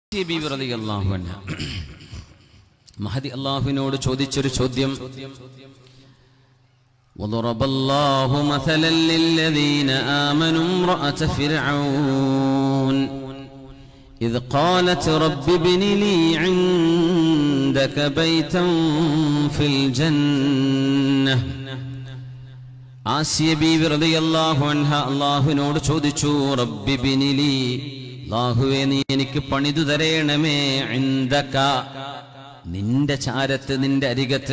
ആസിയ ബീവി റളിയല്ലാഹു അൻഹ മഹദി അള്ളാഹുവിനോട് ചോദിച്ചൊരു ചോദ്യം وضرب الله مثلا للذين آمنوا امرأة فرعون إذ قالت رب ابن لي عندك بيتا في الجنة ആസിയ ബീവി റളിയല്ലാഹു അൻഹ അള്ളാഹുവിനോട് ചോദിച്ചു റബ്ബി ബിനിലി അള്ളാഹുവേ നീ എനിക്ക് പണിതു തരേണമേ ഇൻദക നിന്റെ ചാരത്ത് നിന്റെ അരികത്ത്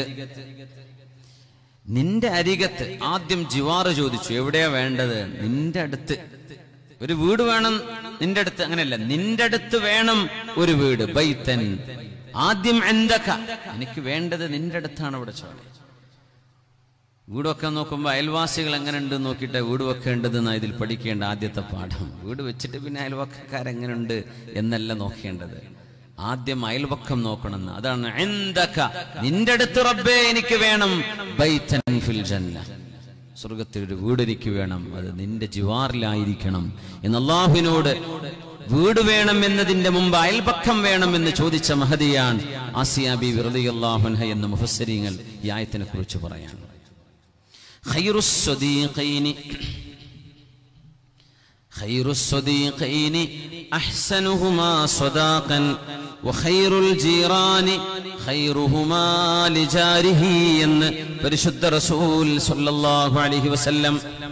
നിന്റെ അരികത്ത് ആദ്യം ജിവാറ് ചോദിച്ചു എവിടെയാ വേണ്ടത് നിന്റെ അടുത്ത് ഒരു വീട് വേണം നിന്റെ അടുത്ത് അങ്ങനെയല്ല നിന്റെ അടുത്ത് വേണം ഒരു വീട് ബൈത്തൻ ആദ്യം എന്തക്ക എനിക്ക് വേണ്ടത് നിന്റെ അടുത്താണ് ഇവിടെ ചോദ്യം വീട് വെക്കാൻ നോക്കുമ്പോൾ അയൽവാസികൾ എങ്ങനെ ഉണ്ട് നോക്കിയിട്ട് വീട് വെക്കേണ്ടതെന്ന് ഇതിൽ പഠിക്കേണ്ട ആദ്യത്തെ പാഠം വീട് വെച്ചിട്ട് പിന്നെ അയൽവക്കക്കാരെങ്ങനെയുണ്ട് എന്നല്ല നോക്കേണ്ടത് ആദ്യം അയൽവക്കം നോക്കണമെന്ന് അതാണ് എന്തക്ക നിന്റെ അടുത്ത് റബ്ബേ എനിക്ക് വേണം ബൈത്തൻ ഫിൽ ജന്ന സ്വർഗത്തിൽ ഒരു വീട് എനിക്ക് വേണം അത് നിന്റെ ജിവാറിലായിരിക്കണം എന്ന് അള്ളാഹുവിനോട് വീട് വേണം എന്നതിന്റെ മുമ്പ് അയൽപക്കം വേണം എന്ന് ചോദിച്ച മഹദിയാൻ ആസിയ ബി വിറലിയല്ലാഹുൻഹ എന്ന മുഫസ്സരീങ്ങൾ ഈ ആയത്തിനെ കുറിച്ച് പറയാൻ خير الصديقين خير الصديقين أحسنهما صداقا وخير الجيران خيرهما لجاره എന്ന് പരിശുദ്ധ റസൂൽ സല്ലല്ലാഹു അലൈഹി വസല്ലം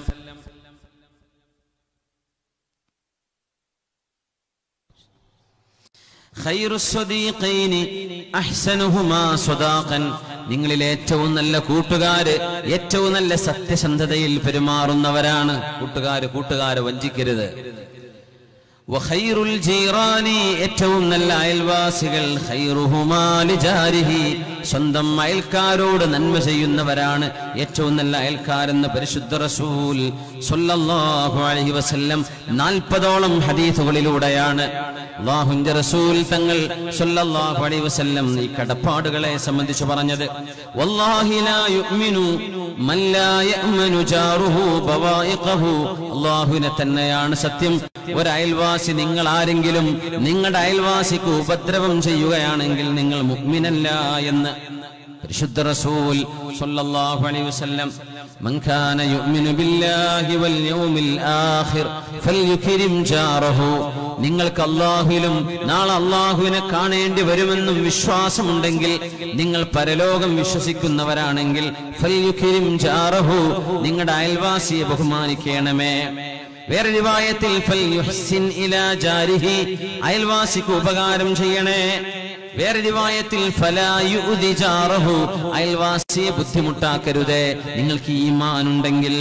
ഖൈറു സ്വദീഖൈനി അഹ്സനുഹുമാ സ്വദാഖൻ നിങ്ങളിൽ ഏറ്റവും നല്ല കൂട്ടുകാര് ഏറ്റവും നല്ല സത്യസന്ധതയിൽ പെരുമാറുന്നവരാണ് കൂട്ടുകാര് കൂട്ടുകാരെ വഞ്ചിക്കരുത് വഖൈറുൽ ജീറാനി ഏറ്റവും നല്ല അയൽവാസികൾ ഖൈറുഹുമാ ലിജാരിഹി സ്വന്തം അയൽക്കാരോട് നന്മ ചെയ്യുന്നവരാണ് ഏറ്റവും നല്ല അയൽക്കാരെന്ന് പരിശുദ്ധ റസൂൽ സ്വല്ലല്ലാഹു അലൈഹി വസല്ലം നാൽപ്പതോളം ഹദീസുകളിലൂടെയാണ് അള്ളാഹുന്റെ റസൂൽ തങ്ങൾ സ്വല്ലല്ലാഹു അലൈഹി വസല്ലം ഈ കടപ്പാടുകളെ സംബന്ധിച്ച് പറഞ്ഞത് വല്ലാഹി ലാ യുഅ്മിനു മൻ ലാ യഅ്മനു ജാറുഹു ബവായിഖഹു അള്ളാഹുവിനെ തന്നെയാണ് സത്യം ഒരു അയൽവാസി നിങ്ങൾ ആരെങ്കിലും നിങ്ങളുടെ അയൽവാസിക്ക് ഉപദ്രവം ചെയ്യുകയാണെങ്കിൽ നിങ്ങൾ മുഅ്മിനല്ല എന്ന് പരിശുദ്ധ റസൂൽ സ്വല്ലല്ലാഹു അലൈഹി വസല്ലം من كان يؤمن بالله واليوم الآخر فليكرم جاره നിങ്ങൾക്ക് അള്ളാഹുവിലും നാളെ അള്ളാഹുവിനെ കാണേണ്ടി വരുമെന്നും വിശ്വാസമുണ്ടെങ്കിൽ നിങ്ങൾ പരലോകം വിശ്വസിക്കുന്നവരാണെങ്കിൽ ഫൽയുഖിരിം ജാറഹു നിങ്ങളുടെ അയൽവാസിയെ ബഹുമാനിക്കണമേ വേറെ റിവായത്തിൽ ഫൽയുഹ്സിൻ ഇലാ ജാരിഹി അയൽവാസിക്ക് ഉപകാരം ചെയ്യണേ വേറെ റിവായത്തിൽ ഫലായുദി ജാറഹു അയൽവാസിയെ ബുദ്ധിമുട്ടാക്കരുതേ നിങ്ങൾക്ക് ഈമാനുണ്ടെങ്കിൽ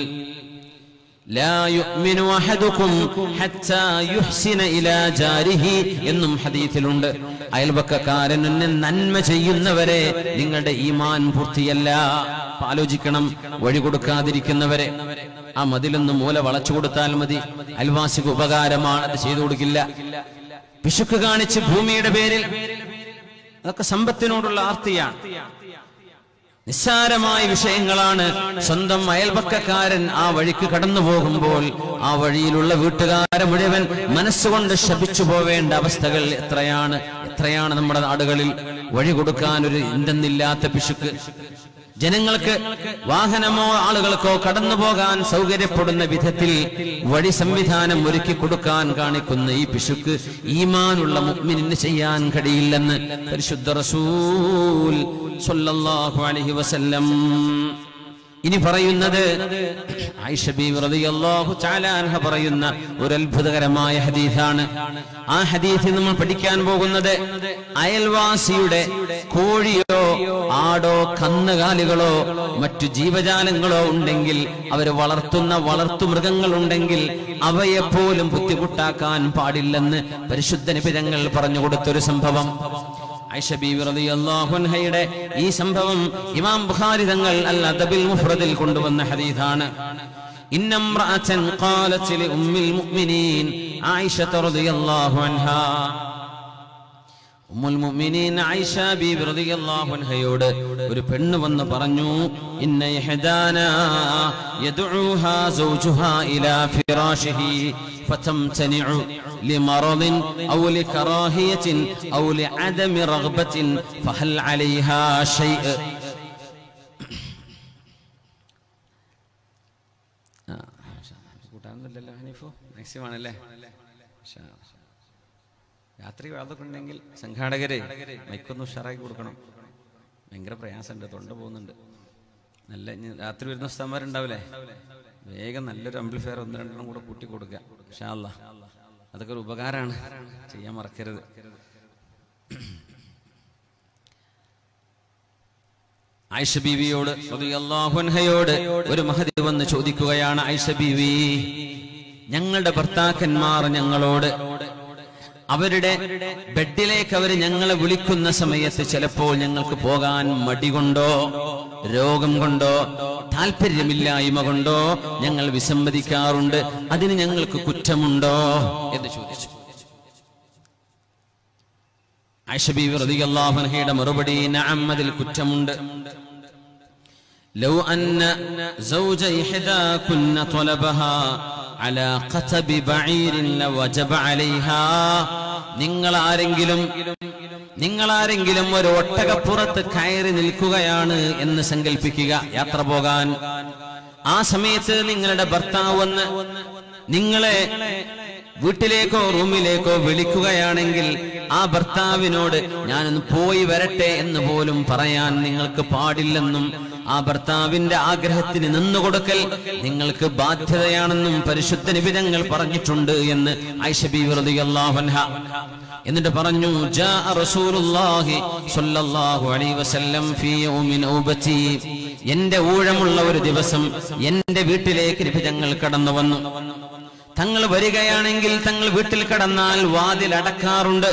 لا يؤمن أحدكم حتى يحسن إلى جاره എന്നും ഹദീസിലുണ്ട് അയൽവക്കക്കാരൻ എന്നെ നന്മ ചെയ്യുന്നവരെ നിങ്ങളുടെ ഈമാൻ പൂർത്തിയല്ല അപ്പൊ ആലോചിക്കണം വഴി കൊടുക്കാതിരിക്കുന്നവരെ ആ മതിലൊന്ന് മൂല വളച്ചു കൊടുത്താൽ മതി അയൽവാസിക്ക് ഉപകാരമാണ് അത് ചെയ്തു കൊടുക്കില്ല പിശുക്ക് കാണിച്ച് ഭൂമിയുടെ പേരിൽ അതൊക്കെ സമ്പത്തിനോടുള്ള ആർത്തിയാണ് നിസ്സാരമായ വിഷയങ്ങളാണ് സ്വന്തം അയൽപക്കക്കാരൻ ആ വഴിക്ക് കടന്നു പോകുമ്പോൾ ആ വഴിയിലുള്ള വീട്ടുകാരെ മുഴുവൻ മനസ്സുകൊണ്ട് ശപിച്ചു പോവേണ്ട അവസ്ഥകൾ എത്രയാണ് എത്രയാണ് നമ്മുടെ നാടുകളിൽ വഴി കൊടുക്കാൻ ഒരു എന്തെന്നില്ലാത്ത പിശുക്ക് ജനങ്ങൾക്ക് വാഹനമോ ആളുകൾക്കോ കടന്നു പോകാൻ സൗകര്യപ്പെടുന്ന വിധത്തിൽ വഴി സംവിധാനം ഒരുക്കി കൊടുക്കാൻ കാണിക്കുന്ന ഈ പിശുക്ക് ഈമാനുള്ള മുഗ്മിനിന് ചെയ്യാൻ കഴിയില്ലെന്ന് പരിശുദ്ധ റസൂൽ സ്വല്ലല്ലാഹു അലൈഹി വസല്ലം ഇനി പറയുന്നത് ആയിഷ ബീവി റളിയല്ലാഹു തആല അൻഹ പറയുന്ന ഒരു അത്ഭുതകരമായ ഹദീസാണ് ആ ഹദീസിൽ നമ്മൾ പഠിക്കാൻ പോകുന്നത് അയൽവാസിയുടെ കോഴിയോ ആടോ കന്നുകാലികളോ മറ്റു ജീവജാലങ്ങളോ ഉണ്ടെങ്കിൽ അവർ വളർത്തുന്ന വളർത്തു മൃഗങ്ങളുണ്ടെങ്കിൽ അവയെപ്പോലും ബുദ്ധിമുട്ടാക്കാൻ പാടില്ലെന്ന് പരിശുദ്ധ നിബിധങ്ങൾ പറഞ്ഞു കൊടുത്തൊരു സംഭവം ആയിഷ ബീവി റളിയല്ലാഹു അൻഹയുടെ ഈ സംഭവം ഇമാം ബുഖാരി തങ്ങൾ അൽ അദബിൽ മുഫ്രദിൽ കൊണ്ടുവന്ന ഹദീസാണ് ഇന്ന ഇംറഅതൻ ഖാലത്ത് ലി ഉമ്മിൽ മുഅ്മിനീൻ ആയിഷ റളിയല്ലാഹു അൻഹാ ഉമ്മുൽ മുഅ്മിനീൻ ആയിഷ ബീബി റളിയല്ലാഹു അൻഹയോട് ഒരു പെണ്ണ് വന്ന് പറഞ്ഞു ഇന്ന ഇഹ്ദാനാ യദ്ഉഹാ സൗജുഹാ ഇലാ ഫിറാശിഹി ഫതംതനിഉ ലിമറദിൻ ഔ ലികറാഹിയത്തിൻ ഔ ലിഅദമി റഗ്ബത്തിൻ ഫഹൽ അലൈഹാ ഷൈഅ കൂട്ടാനൊന്നുമില്ലല്ലോ ഹനീഫു മാക്സിമം ആണല്ലേ രാത്രി വേളതൊക്കെ ഉണ്ടെങ്കിൽ സംഘാടകരെ മൈക്കൊന്ന് ഉഷാറാക്കി കൊടുക്കണം ഭയങ്കര പ്രയാസമുണ്ട് തൊണ്ട പോകുന്നുണ്ട് നല്ല ഇനി രാത്രി വരുന്ന സ്ഥലന്മാരുണ്ടാവില്ലേ വേഗം നല്ലൊരു അംപ്ലിഫയർ ഒന്ന് രണ്ടെണ്ണം കൂടെ കൂട്ടി കൊടുക്കുക ഷാല്ല അതൊക്കെ ഒരു ഉപകാരമാണ് ചെയ്യാൻ മറക്കരുത് ആയിഷ ബീവിയോട് റളിയല്ലാഹു അൻഹയോട് ഒരു മഹതി വന്ന് ചോദിക്കുകയാണ് ആയിഷ ബീവി ഞങ്ങളുടെ ഭർത്താക്കന്മാർ ഞങ്ങളോട് അവരുടെ ബെഡിലേക്ക് അവർ ഞങ്ങളെ വിളിക്കുന്ന സമയത്ത് ചിലപ്പോൾ ഞങ്ങൾക്ക് പോകാൻ മടി കൊണ്ടോ രോഗം കൊണ്ടോ താല്പര്യമില്ലായ്മ കൊണ്ടോ ഞങ്ങൾ വിസമ്മതിക്കാറുണ്ട് അതിന് ഞങ്ങൾക്ക് കുറ്റമുണ്ടോ എന്ന് ചോദിച്ചു ആയിഷബി റളിയല്ലാഹു അൻഹയുടെ മറുപടി നഅം അതിൽ കുറ്റമുണ്ട് لو أن زوج إحداكن طلبها على قتب بعير لوجب عليها നിങ്ങൾ ആരെങ്കിലും നിങ്ങൾ ആരെങ്കിലും ഒരു ഒട്ടകപ്പുറത്ത് കയറി നിൽക്കുകയാണ് എന്ന് സങ്കല്പിക്കുക യാത്ര പോകാൻ ആ സമയത്ത് നിങ്ങളുടെ ഭർത്താവ് വന്ന് നിങ്ങളെ വീട്ടിലേക്കോ റൂമിലേക്കോ വിളിക്കുകയാണെങ്കിൽ ആ ഭർത്താവിനോട് ഞാനൊന്ന് പോയി വരട്ടെ എന്ന് പോലും പറയാൻ നിങ്ങൾക്ക് പാടില്ലെന്നും ആ ഭർത്താവിന്റെ ആഗ്രഹത്തിന് നിന്നുകൊടുക്കൽ നിങ്ങൾക്ക് ബാധ്യതയാണെന്നും പരിശുദ്ധ നിബിധങ്ങൾ പറഞ്ഞിട്ടുണ്ട് എന്ന് ഐഷബി അൻഹ എന്നിട്ട് പറഞ്ഞു ജാഅ റസൂലുള്ളാഹി സ്വല്ലല്ലാഹു അലൈഹി വസല്ലം ഫീ യൗമിൻ ഔബതി എന്റെ ഊഴമുള്ള ഒരു ദിവസം എന്റെ വീട്ടിലേക്ക് നിബിധങ്ങൾ കടന്നു വന്നു തങ്ങൾ വരികയാണെങ്കിൽ തങ്ങൾ വീട്ടിൽ കടന്നാൽ വാതിൽ അടക്കാറുണ്ട്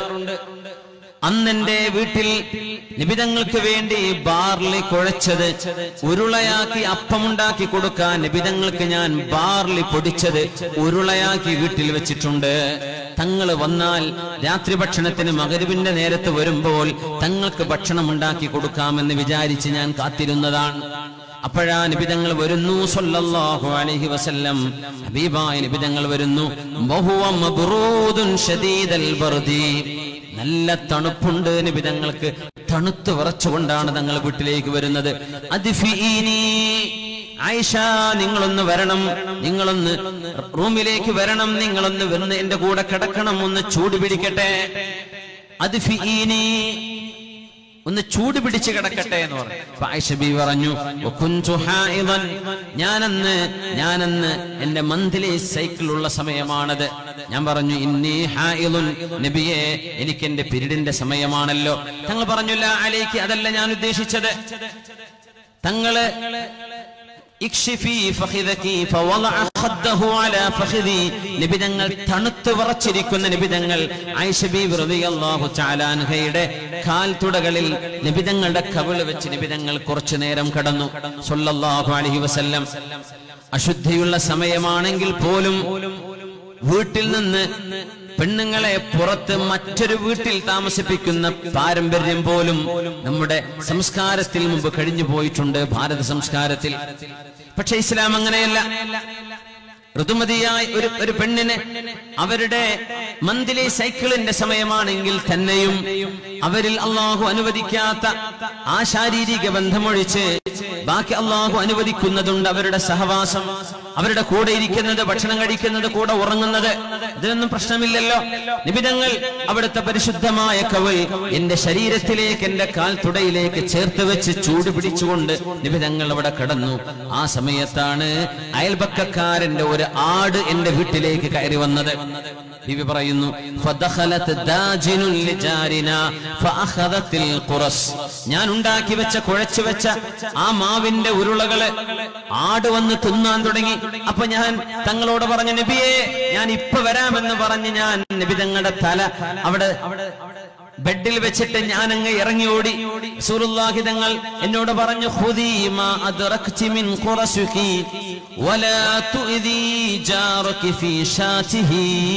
അന്നെന്റെ വീട്ടിൽ നിബിതങ്ങൾക്ക് വേണ്ടി ബാർലി കുഴച്ചത് ഉരുളയാക്കി അപ്പമുണ്ടാക്കി കൊടുക്കാൻ നിബിതങ്ങൾക്ക് ഞാൻ ബാർലി പൊടിച്ചത് ഉരുളയാക്കി വീട്ടിൽ വെച്ചിട്ടുണ്ട് തങ്ങൾ വന്നാൽ രാത്രി ഭക്ഷണത്തിന് മകരുവിന്റെ നേരത്ത് വരുമ്പോൾ തങ്ങൾക്ക് ഭക്ഷണം ഉണ്ടാക്കി കൊടുക്കാമെന്ന് വിചാരിച്ച് ഞാൻ കാത്തിരുന്നതാണ് അപ്പോഴാ നിബിതങ്ങൾ വരുന്നു സല്ലല്ലാഹു അലൈഹി വസല്ലം ഹബീബായ നിബിതങ്ങൾ വരുന്നു ബഹുവ മബ്റൂദുൻ ഷദീദൽ ബർദി നല്ല തണുപ്പുണ്ട് നിബിതങ്ങൾക്ക് തണുത്ത് വിറച്ചുകൊണ്ടാണ് തങ്ങൾ വീട്ടിലേക്ക് വരുന്നത് അദ്ഫിഈനി ആയിഷ നിങ്ങളൊന്ന് വരണം നിങ്ങളൊന്ന് റൂമിലേക്ക് വരണം നിങ്ങളൊന്ന് വന്ന് എന്റെ കൂടെ കിടക്കണം ഒന്ന് ചൂട് പിടിക്കട്ടെ അദ്ഫിഈനി ഒന്ന് ചൂട് പിടിച്ച് കിടക്കട്ടെ എന്ന് പറഞ്ഞു അപ്പൊ ആയിഷ ബീവി പറഞ്ഞു "വകുന്തു ഹായിദൻ." ഞാനന്ന് ഞാനന്ന് എന്റെ മന്ത്ലി സൈക്കിൾ ഉള്ള സമയമാണത് ഞാൻ പറഞ്ഞു ഇന്നി ഹായിദുൻ നബിയെ എനിക്ക് എന്റെ പിരിഡിന്റെ സമയമാണല്ലോ തങ്ങൾ പറഞ്ഞില്ല അലേക്ക് അതല്ല ഞാൻ ഉദ്ദേശിച്ചത് തങ്ങള് ഇക്ഷിഫി ഫഖിദകി ഫവളഅ ഖദ്ദഹു അലാ ഫഖിദി നിബിതങ്ങൾ തണുത്തു വിറച്ചിരിക്കുന്ന നിബിതങ്ങൾ ആയിഷ ബീവി റളിയല്ലാഹു തആല അൻഹയുടെ കാൽ തുടകളിൽ നിബിതങ്ങളുടെ കവിള് വെച്ച് നിബിതങ്ങൾ കുറച്ചു നേരം കടന്നു സല്ലല്ലാഹു അലൈഹി വസല്ലം അശുദ്ധിയുള്ള സമയമാണെങ്കിൽ പോലും വീട്ടിൽ നിന്ന് പെണ്ണുങ്ങളെ പുറത്ത് മറ്റൊരു വീട്ടിൽ താമസിപ്പിക്കുന്ന പാരമ്പര്യം പോലും നമ്മുടെ സംസ്കാരത്തിൽ മുമ്പ് കഴിഞ്ഞു പോയിട്ടുണ്ട് ഭാരത സംസ്കാരത്തിൽ പക്ഷെ ഇസ്ലാം അങ്ങനെയല്ല ഋതുമതിയായ ഒരു ഒരു പെണ്ണിന് അവരുടെ മന്ത്ലി സൈക്കിളിന്റെ സമയമാണെങ്കിൽ തന്നെയും അവരിൽ അള്ളാഹു അനുവദിക്കാത്ത ആ ശാരീരിക ബന്ധമൊഴിച്ച് ബാക്കി അള്ളാഹു അനുവദിക്കുന്നതുണ്ട് അവരുടെ സഹവാസം അവരുടെ കൂടെ ഇരിക്കുന്നത് ഭക്ഷണം കഴിക്കുന്നത് കൂടെ ഉറങ്ങുന്നത് ഇതിനൊന്നും പ്രശ്നമില്ലല്ലോ നിബിതങ്ങൾ അവിടുത്തെ പരിശുദ്ധമായ കവൽ എന്റെ ശരീരത്തിലേക്ക് എന്റെ കാൽ തുടയിലേക്ക് ചേർത്ത് വെച്ച് ചൂട് പിടിച്ചുകൊണ്ട് നിബിതങ്ങൾ അവിടെ കടന്നു ആ സമയത്താണ് അയൽപക്കക്കാരന്റെ ഒരു ആട് എന്റെ വീട്ടിലേക്ക് കയറി വന്നത് ബിബി പറയുന്നു ഫദഖലത് ദാജിനുൻ ലിജാരിന ഫഅഖദത്തിൽ ഖുറസ് ഞാൻ ഉണ്ടാക്കി വെച്ച കുഴച്ചു വെച്ച ആ മാവിന്റെ ഉരുളകള് ആട് വന്ന് തിന്നാൻ തുടങ്ങി അപ്പൊ ഞാൻ തങ്ങളോട് പറഞ്ഞു നബിയെ ഞാൻ ഇപ്പൊ വരാമെന്ന് പറഞ്ഞ് ഞാൻ നബി തങ്ങളുടെ തല അവിടെ ബെഡിൽ വെച്ചിട്ട് ഞാൻ അങ്ങ് ഇറങ്ങി ഓടി റസൂലുള്ളാഹി തങ്ങൾ എന്നോട് പറഞ്ഞു ഖുദീ മാ അദ്റക്തി മിൻ ഖുറസുകി വലാ തുഇദി ജാറകി ഫീ ഷാതിഹി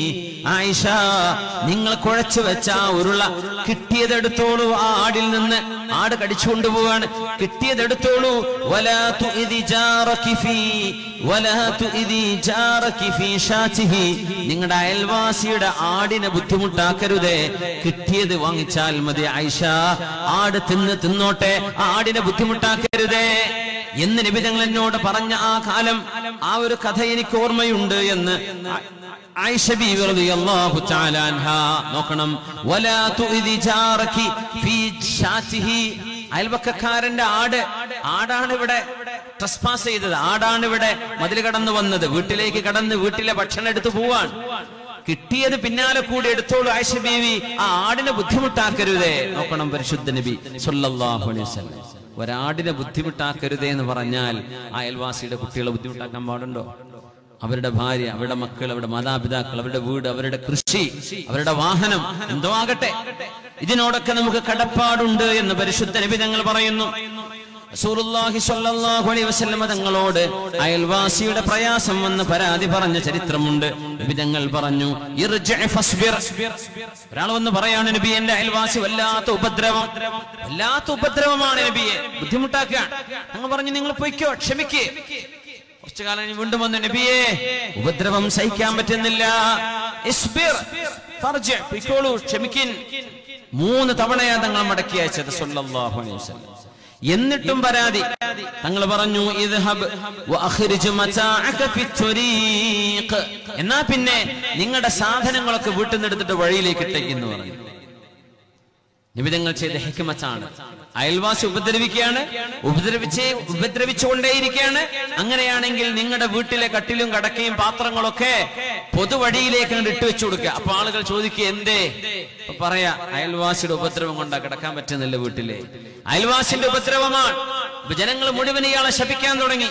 ആയിഷ നിങ്ങൾ കുഴച്ചു വെച്ച ആ ഉരുള കിട്ടിയതെടുത്തോളൂ ആ ആടിൽ നിന്ന് ആട് കടിച്ചുകൊണ്ട് പോവാണ് കിട്ടിയതെടുത്തോളൂ വലാ തുഇദി ജാറകി ഫീ വലാ തുഇദി ജാറകി ഫീ ഷാതിഹി നിങ്ങളുടെ അയൽവാസിയുടെ ആടിനെ ബുദ്ധിമുട്ടാക്കരുതേ കിട്ടിയത് വാങ്ങിച്ചാൽ മതി ആയിഷ ആട് തിന്ന് തിന്നോട്ടെ ആ ആടിനെ ബുദ്ധിമുട്ടാക്കരുതേ എന്ന് നിബിതങ്ങൾ എന്നോട് പറഞ്ഞ ആ കാലം ആ ഒരു കഥ എനിക്ക് ഓർമ്മയുണ്ട് എന്ന് ആയിഷ ബീവി റളിയല്ലാഹു തആല അൻഹാ നോക്കണം വലാ തുഇദി ജാറകി ഫീ ഷാതിഹി അയൽവക്കക്കാരന്റെ ആട് ആടാണ് ഇവിടെ ട്രസ്പാസ് ചെയ്തത് ആടാണ് ഇവിടെ മതിൽ കടന്നു വന്നത് വീട്ടിലേക്ക് കടന്ന് വീട്ടിലെ ഭക്ഷണം എടുത്തു പോവാൻ കിട്ടിയത് പിന്നാലെ കൂടി എടുത്തോളൂ ആയിഷ ബീവി ആ ആടിനെ ബുദ്ധിമുട്ടാക്കരുതേ നോക്കണം പരിശുദ്ധ നബി സല്ലല്ലാഹു അലൈഹി വസല്ലം ഒരാടിനെ ബുദ്ധിമുട്ടാക്കരുതേ എന്ന് പറഞ്ഞാൽ ആ അയൽവാസിയുടെ കുട്ടികളെ ബുദ്ധിമുട്ടാക്കാൻ പാടുണ്ടോ അവരുടെ ഭാര്യ അവരുടെ മക്കൾ അവരുടെ മാതാപിതാക്കൾ അവരുടെ വീട് അവരുടെ കൃഷി അവരുടെ വാഹനം എന്തോ ആകട്ടെ ഇതിനോടൊക്കെ നമുക്ക് കടപ്പാടുണ്ട് എന്ന് പരിശുദ്ധ നബി തങ്ങൾ പറയുന്നു റസൂലുള്ളാഹി സ്വല്ലല്ലാഹു അലൈഹി വസല്ലമ തങ്ങളോട് അയൽവാസിയുടെ പ്രയാസം വന്ന് പരാതി പറഞ്ഞ ചരിത്രമുണ്ട് നബി തങ്ങൾ പറഞ്ഞു ഇർജിഅ ഫസ്ബിർ ഒരാൾ വന്ന് പറയാണ് നബി എന്റെ അയൽവാസി വല്ലാത്ത ഉപദ്രവം വല്ലാത്ത ഉപദ്രവമാണ് നബിയെ ബുദ്ധിമുട്ടാക്കുക ഞങ്ങൾ പറഞ്ഞു നിങ്ങൾ പൊയ്ക്കോ ക്ഷമിക്കേ കുറച്ചു കാലം കഴിഞ്ഞ് വീണ്ടും വന്നു നബിയെ ഉപദ്രവം സഹിക്കാൻ പറ്റുന്നില്ല ഇസ്ബിർ ഫർജ് പൊയ്ക്കോളൂ ക്ഷമിക്കിൻ മൂന്ന് തവണയാ തങ്ങൾ മടക്കി അയച്ചത് സല്ലല്ലാഹു അലൈഹി വസല്ലം എന്നിട്ടും പരാതി തങ്ങൾ പറഞ്ഞു ഇദ്ഹബ് വഅഖ്രിജ് മതാഅക ഫിത്വരീഖ് എന്നാ പിന്നെ നിങ്ങളുടെ സാധനങ്ങളൊക്കെ വീട്ടിൽ നിന്ന് എടുത്തിട്ട് വഴിയിലേക്ക് ഇട്ടേക്കെന്ന് പറഞ്ഞു നിബിധങ്ങൾ ചെയ്ത ഹിക്മത്താണ് അയൽവാസി ഉപദ്രവിക്കുകയാണ് ഉപദ്രവിച്ച് ഉപദ്രവിച്ചുകൊണ്ടേയിരിക്കുകയാണ് അങ്ങനെയാണെങ്കിൽ നിങ്ങളുടെ വീട്ടിലെ കട്ടിലും കടക്കയും പാത്രങ്ങളൊക്കെ പൊതുവഴിയിലേക്ക് അങ്ങോട്ട് ഇട്ട് വെച്ചു കൊടുക്കുക അപ്പൊ ആളുകൾ ചോദിക്കുക എന്തേ അപ്പൊ പറയാ അയൽവാസിയുടെ ഉപദ്രവം കൊണ്ടാ കിടക്കാൻ പറ്റുന്നില്ല വീട്ടിലെ അയൽവാസിന്റെ ഉപദ്രവമാണ് അപ്പൊ ജനങ്ങൾ മുഴുവൻ ഇയാളെ ശപിക്കാൻ തുടങ്ങി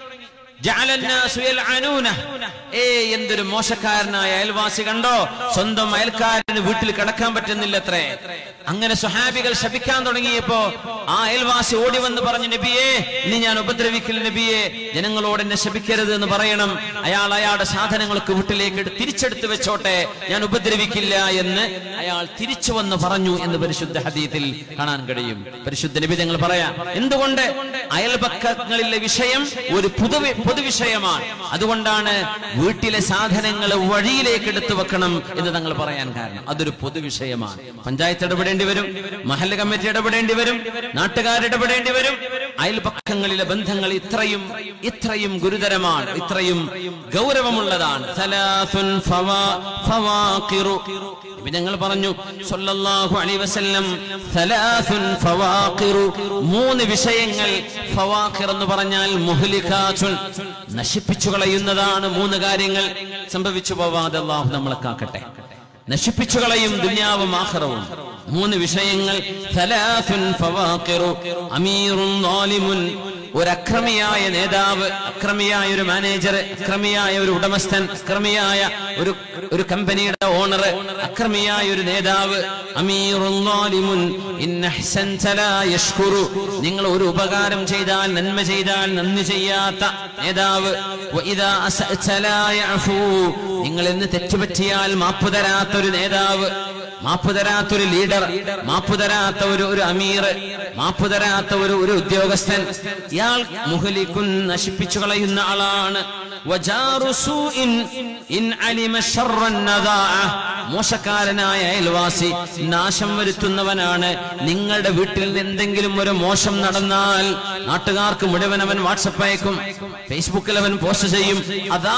ഏ എന്തൊരു മോശക്കാരനായ അയൽവാസി കണ്ടോ സ്വന്തം അയൽക്കാരന് വീട്ടിൽ കിടക്കാൻ പറ്റുന്നില്ല അത്രേ അങ്ങനെ സുഹാബികൾ ശപിക്കാൻ തുടങ്ങിയപ്പോ ആ അയൽവാസി ഓടി വന്ന് പറഞ്ഞു നബിയെ ഇനി ഞാൻ ഉപദ്രവിക്കില്ല നബിയെ ജനങ്ങളോട് എന്നെ ശപിക്കരുത് എന്ന് പറയണം അയാൾ അയാളുടെ സാധനങ്ങൾക്ക് വീട്ടിലേക്ക് എടുത്ത് തിരിച്ചെടുത്ത് വെച്ചോട്ടെ ഞാൻ ഉപദ്രവിക്കില്ല എന്ന് അയാൾ തിരിച്ചു വന്ന് പറഞ്ഞു എന്ന് പരിശുദ്ധ ഹദീത്തിൽ കാണാൻ കഴിയും പരിശുദ്ധ നബി ഞങ്ങൾ പറയാം എന്തുകൊണ്ട് അയൽപക്കങ്ങളിലെ വിഷയം ഒരു പുതു പൊതുവിഷയമാണ് അതുകൊണ്ടാണ് വീട്ടിലെ സാധനങ്ങൾ വഴിയിലേക്ക് എടുത്തു വെക്കണം എന്ന് തങ്ങൾ പറയാൻ കാരണം അതൊരു പൊതുവിഷയമാണ് പഞ്ചായത്ത് ഇടപെടേണ്ടി വരും മഹല്ല കമ്മിറ്റി ഇടപെടേണ്ടി വരും നാട്ടുകാർ ഇടപെടേണ്ടി വരും അയൽപക്കങ്ങളിലെ ബന്ധങ്ങൾ ഇത്രയും ഇത്രയും ഗുരുതരമാണ് ഇത്രയും ഗൗരവമുള്ളതാണ് സലാസുൻ ഫവാ- ഫവാഖിറു. നബി ഞങ്ങൾ പറഞ്ഞു സല്ലല്ലാഹു അലൈഹി വസല്ലം സലാസുൻ ഫവാഖിറു. മൂന്ന് വിഷയങ്ങൾ ഫവാഖിർ എന്ന് പറഞ്ഞാൽ മുഹ്ലിഖാത്തുൻ നശിപ്പിച്ചു കളയുന്നതാണ് മൂന്ന് കാര്യങ്ങൾ സംഭവിച്ചു പോവാതെ അള്ളാഹു നമ്മളെ കാക്കട്ടെ നശിപ്പിച്ചു കളയും ദുന്യാവും ആഖിറവും മൂന്ന് വിഷയങ്ങൾ സലാസുൻ ഫവാഖിറു. അമീറുൻ ളാലിമുൻ ഒരു അക്രമിയായ നേതാവ് അക്രമിയായ ഒരു മാനേജർ അക്രമിയായ ഒരു ഉടമസ്ഥൻ അക്രമിയായ ഒരു ഒരു കമ്പനിയുടെ ഓണർ അക്രമിയായ ഒരു നേതാവ് അമീറുൻ ളാലിമുൻ ഇൻ അഹ്സൻത ലാ യഷ്കുറു നിങ്ങൾ ഒരു ഉപകാരം ചെയ്താൽ നന്മ ചെയ്താൽ നന്ദി ചെയ്യാത്ത നേതാവ് വഇദാ അസഅത ലാ യഅഫു നിങ്ങൾ എന്ന് തെറ്റുപറ്റിയാൽ മാപ്പ് തരാത്ത ഒരു നേതാവ് മാപ്പ് തരാത്ത ഒരു ലീഡർ മാപ്പ് തരാത്ത ഒരു ഒരു അമീർ മാപ്പ് തരാത്ത ഒരു ഒരു ഉദ്യോഗസ്ഥൻ ഇയാൾ മുഹലിക്കുൻ നശിപ്പിച്ചു കളയുന്ന ആളാണ് വജാറു സൂഇൻ ഇൻ അലിമ ശർറൻ നദാഅ. മോശക്കാരനായ അയൽവാസി നാശം വരുത്തുന്നവനാണ് നിങ്ങളുടെ വീട്ടിൽ നിന്ന് എന്തെങ്കിലും ഒരു മോശം നടന്നാൽ നാട്ടുകാർക്ക് മുഴുവൻ അവൻ വാട്സപ്പ് അയക്കും ഫേസ്ബുക്കിൽ അവൻ പോസ്റ്റ് ചെയ്യും അതാ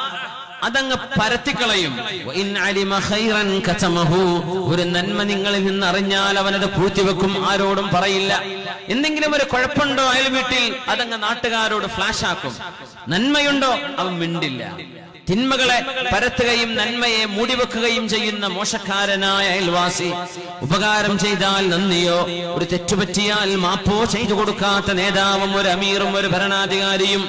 അതങ്ങ് പരത്തിക്കളയും വഇൻ അലിമ ഖൈറൻ കതമഹു. ഒരു നന്മ നിങ്ങളിൽ നിന്ന് അറിഞ്ഞാൽ അവനത് പൂഴ്ത്തിവെക്കും ആരോടും പറയില്ല എന്തെങ്കിലും ഒരു കുഴപ്പമുണ്ടോ അയൽ വീട്ടിൽ അതങ്ങ് നാട്ടുകാരോട് ഫ്ലാഷ് ആക്കും നന്മയുണ്ടോ അവൻ മിണ്ടില്ല തിന്മകളെ പരത്തുകയും നന്മയെ മൂടിവെക്കുകയും ചെയ്യുന്ന മോശക്കാരനായ അയൽവാസി ഉപകാരം ചെയ്താൽ നന്ദിയോ ഒരു തെറ്റുപറ്റിയാൽ മാപ്പോ ചെയ്തു കൊടുക്കാത്ത നേതാവും ഒരു അമീറും ഒരു ഭരണാധികാരിയും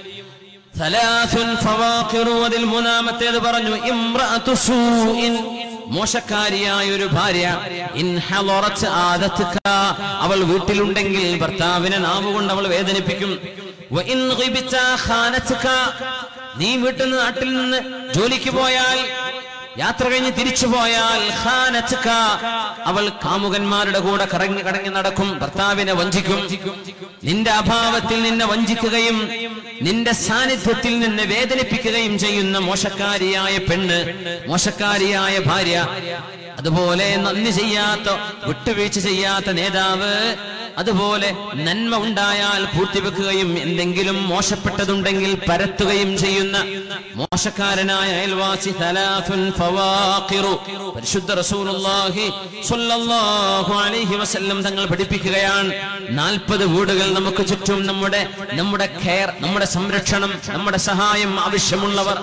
സലാസുൻ ഫവാഖിറു അതിൽ മൂന്നാമത്തേത് പറഞ്ഞു ഇംറഅതു സൂഇൻ മോശക്കാരിയായ ഒരു ഭാര്യ ഇൻ ഹളറത് ആദത്തുക അവൾ വീട്ടിലുണ്ടെങ്കിൽ ഭർത്താവിനെ നാവുകൊണ്ട് അവൾ വേദനിപ്പിക്കും വ ഇൻ ഗിബ്ത ഖാനതുക നീ വീട്ടിൽ നിന്ന് നാട്ടിൽ നിന്ന് ജോലിക്ക് പോയാൽ യാത്ര കഴിഞ്ഞ് തിരിച്ചു പോയാൽ ഖാനത്ക, അവൾ കാമുകന്മാരുടെ കൂടെ കറങ്ങി കടങ്ങി നടക്കും ഭർത്താവിനെ വഞ്ചിക്കും നിന്റെ അഭാവത്തിൽ നിന്നെ വഞ്ചിക്കുകയും നിന്റെ സാന്നിധ്യത്തിൽ നിന്നെ വേദനിപ്പിക്കുകയും ചെയ്യുന്ന മോശക്കാരിയായ പെണ്ണ് മോശക്കാരിയായ ഭാര്യ അതുപോലെ നന്ദി ചെയ്യാത്ത വിട്ടുവീഴ്ച ചെയ്യാത്ത നേതാവ് അതുപോലെ നന്മ ഉണ്ടായാൽ പൂർത്തിവെക്കുകയും എന്തെങ്കിലും മോശപ്പെട്ടതുണ്ടെങ്കിൽ പരത്തുകയും ചെയ്യുന്ന മോശക്കാരനായ അയൽവാസി തലാഫുൻ ഫവാഖിറു പരിശുദ്ധ റസൂലുള്ളാഹി സ്വല്ലല്ലാഹു അലൈഹി വസല്ലം തങ്ങൾ പഠിപ്പിക്കുകയാണ് നാൽപ്പത് വീടുകൾ നമുക്ക് ചുറ്റും നമ്മുടെ നമ്മുടെ കെയർ നമ്മുടെ സംരക്ഷണം നമ്മുടെ സഹായം ആവശ്യമുള്ളവർ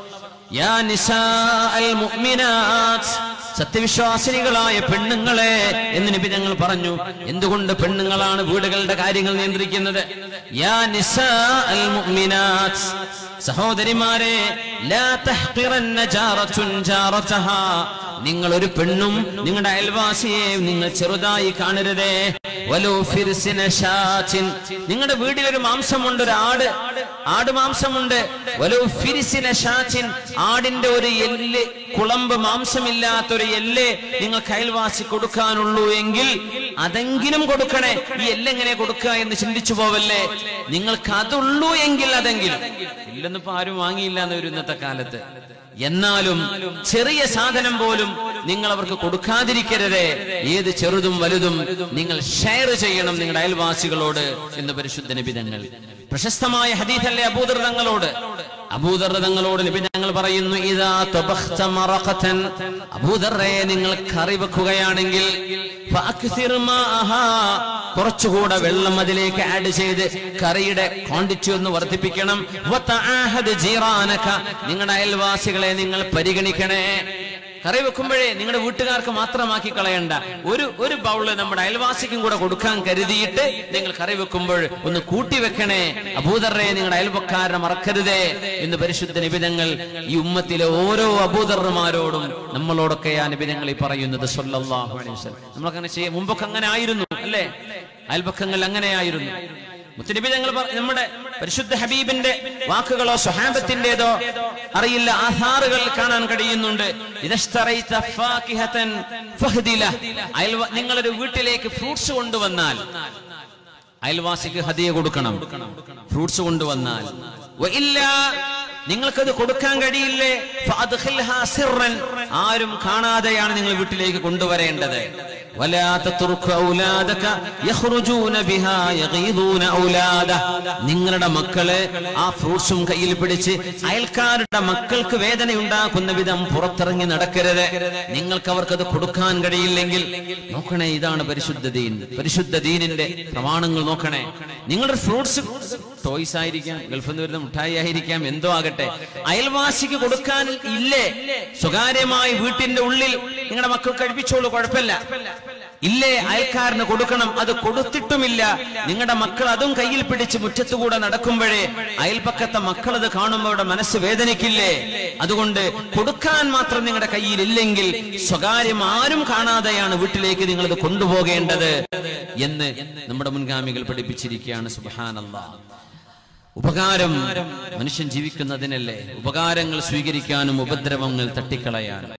യാ നിസാഅൽ മുഅ്മിനാത്ത് സത്യവിശ്വാസിനികളായ പെണ്ണുങ്ങളെ എന്ന് നബി ഞങ്ങൾ പറഞ്ഞു എന്തുകൊണ്ട് പെണ്ണുങ്ങളാണ് വീടുകളുടെ കാര്യങ്ങൾ നിയന്ത്രിക്കുന്നത് യാ നിസാഅൽ മുഅ്മിനാത്ത് സഹോദരിമാരെ ലാ തഹ്ഖിറന്ന ജാറത്തുൻ ജാറതഹാ നിങ്ങൾ ഒരു പെണ്ണും നിങ്ങളുടെ അയൽവാസിയെ നിങ്ങൾ ചെറുതായി കാണരുതേ വലോ ഫിർസിന ഷാച്ചിൻ നിങ്ങളുടെ വീട്ടിൽ ഒരു മാംസമുണ്ട് ഒരു ആട് ആട് മാംസമുണ്ട് വലോ ഫിരിസിന ഷാച്ചിൻ ആടിന്റെ ഒരു എല്ല് കുളമ്പ് മാംസമില്ലാത്ത ഒരു എല്ല് നിങ്ങൾക്ക് അയൽവാസി കൊടുക്കാനുള്ളൂ എങ്കിൽ അതെങ്കിലും കൊടുക്കണേ ഈ എല്ലെങ്ങനെ കൊടുക്കുക എന്ന് ചിന്തിച്ചു പോവല്ലേ നിങ്ങൾക്ക് അതുള്ളൂ എങ്കിൽ അതെങ്കിലും ഇല്ലെന്നിപ്പോ ആരും വാങ്ങിയില്ല എന്ന് വരും ഇന്നത്തെ കാലത്ത് എന്നാലും ചെറിയ സാധനം പോലും നിങ്ങൾ അവർക്ക് കൊടുക്കാതിരിക്കരുതേ ഏത് ചെറുതും വലുതും നിങ്ങൾ ഷെയർ ചെയ്യണം നിങ്ങളുടെ അയൽവാസികളോട് എന്ന് പരിശുദ്ധ നിബിധങ്ങൾ പ്രശസ്തമായ ഹദീഥല്ലേ അബൂദർ തങ്ങളോട് അബൂദർ തങ്ങളോട് നബി ഞങ്ങൾ പറയുന്നു ഇതാ ത്വബഖ്ത മറഖതൻ അബൂദറെ നിങ്ങൾ കറി വെക്കുകയാണെങ്കിൽ ഫഅക്സിർ മാഅഹാ കുറച്ചുകൂടെ വെള്ളം അതിലേക്ക് ആഡ് ചെയ്ത് കറിയുടെ ക്വാണ്ടിറ്റി ഒന്ന് വർദ്ധിപ്പിക്കണം വതആഹദ് ജീറാനക നിങ്ങളുടെ അയൽവാസികളെ നിങ്ങൾ പരിഗണിക്കണേ കറി വെക്കുമ്പോഴേ നിങ്ങളുടെ വീട്ടുകാർക്ക് മാത്രമാക്കി കളയണ്ട ഒരു ഒരു ബൗള് നമ്മുടെ അയൽവാസിക്കും കൂടെ കൊടുക്കാൻ കരുതിയിട്ട് നിങ്ങൾ കറി വെക്കുമ്പോൾ ഒന്ന് കൂട്ടി വെക്കണേ അബൂദറെ നിങ്ങളുടെ അയൽവക്കാരനെ മറക്കരുതേ എന്ന് പരിശുദ്ധ നിബിധങ്ങൾ ഈ ഉമ്മത്തിലെ ഓരോ അബൂദർമാരോടും നമ്മളോടൊക്കെ ആ നിബിധങ്ങൾ ഈ പറയുന്നത് സല്ലല്ലാഹു അലൈഹി വസല്ലം നമ്മളങ്ങനെ ചെയ്യും മുമ്പൊക്കെ അങ്ങനെ ആയിരുന്നു അല്ലേ അയൽപക്കങ്ങൾ അങ്ങനെയായിരുന്നു മുത്തനബി ഞങ്ങൾ നമ്മുടെ പരിശുദ്ധ ഹബീബിന്റെ വാക്കുകളോ സ്വഹാബത്തിന്റേതോ അറിയില്ല ആധാറുകൾ കാണാൻ കഴിയുന്നുണ്ട് ഇതഷ്തറൈത ഫാകിഹതൻ ഫഹ്ദില. അയൽവ- നിങ്ങളൊരു വീട്ടിലേക്ക് ഫ്രൂട്ട്സ് കൊണ്ടുവന്നാൽ അയൽവാസിക്ക് ഹദിയ കൊടുക്കണം ഫ്രൂട്ട്സ് കൊണ്ടുവന്നാൽ വഇല്ല, നിങ്ങൾക്കത് കൊടുക്കാൻ കഴിയില്ലേ ഫഅദ്ഖിൽഹാ സിർറൻ. ആരും കാണാതെയാണ് നിങ്ങൾ വീട്ടിലേക്ക് കൊണ്ടുവരേണ്ടത് ولا تترك أولادك يخرجون بها يغيظون أولاده നിങ്ങളുടെ മക്കളെ ആ ഫ്രൂട്ട്സും കയ്യിൽ പിടിച്ച് അയൽക്കാരുടെ മക്കൾക്ക് വേദന ഉണ്ടാക്കുന്ന വിധം പുറത്തിറങ്ങി നടക്കരുത് നിങ്ങൾക്ക് അവർക്കത് കൊടുക്കാൻ കഴിയില്ലെങ്കിൽ നോക്കണേ ഇതാണ് പരിശുദ്ധ ദീൻ പരിശുദ്ധ ദീനിന്റെ പ്രമാണങ്ങൾ നോക്കണേ നിങ്ങളുടെ ഫ്രൂട്ട്സ് ടോയ്സ് ആയിരിക്കാം ഗൾഫിൽ നിന്ന് വരുന്ന മിഠായി ആയിരിക്കാം എന്തോ ആകട്ടെ അയൽവാസിക്ക് കൊടുക്കാൻ ഇല്ലേ സ്വകാര്യമായി വീട്ടിന്റെ ഉള്ളിൽ നിങ്ങളുടെ മക്കൾ കഴിപ്പിച്ചോളൂ കുഴപ്പമില്ല ഇല്ലേ അയൽക്കാരന് കൊടുക്കണം അത് കൊടുത്തിട്ടുമില്ല നിങ്ങളുടെ മക്കൾ അതും കയ്യിൽ പിടിച്ച് മുറ്റത്തുകൂടെ നടക്കുമ്പോഴേ അയൽപക്കത്തെ മക്കൾ അത് കാണുമ്പോൾ അവരുടെ മനസ്സ് വേദനിക്കില്ലേ അതുകൊണ്ട് കൊടുക്കാൻ മാത്രം നിങ്ങളുടെ കയ്യിൽ ഇല്ലെങ്കിൽ സ്വകാര്യം ആരും കാണാതെയാണ് വീട്ടിലേക്ക് നിങ്ങൾ ഇത് കൊണ്ടുപോകേണ്ടത് എന്ന് നമ്മുടെ മുൻഗാമികൾ പഠിപ്പിച്ചിരിക്കുകയാണ് സുബാനല്ലാ ഉപകാരം മനുഷ്യൻ ജീവിക്കുന്നതിനല്ലേ ഉപകാരങ്ങൾ സ്വീകരിക്കാനും ഉപദ്രവങ്ങൾ തട്ടിക്കളയാനും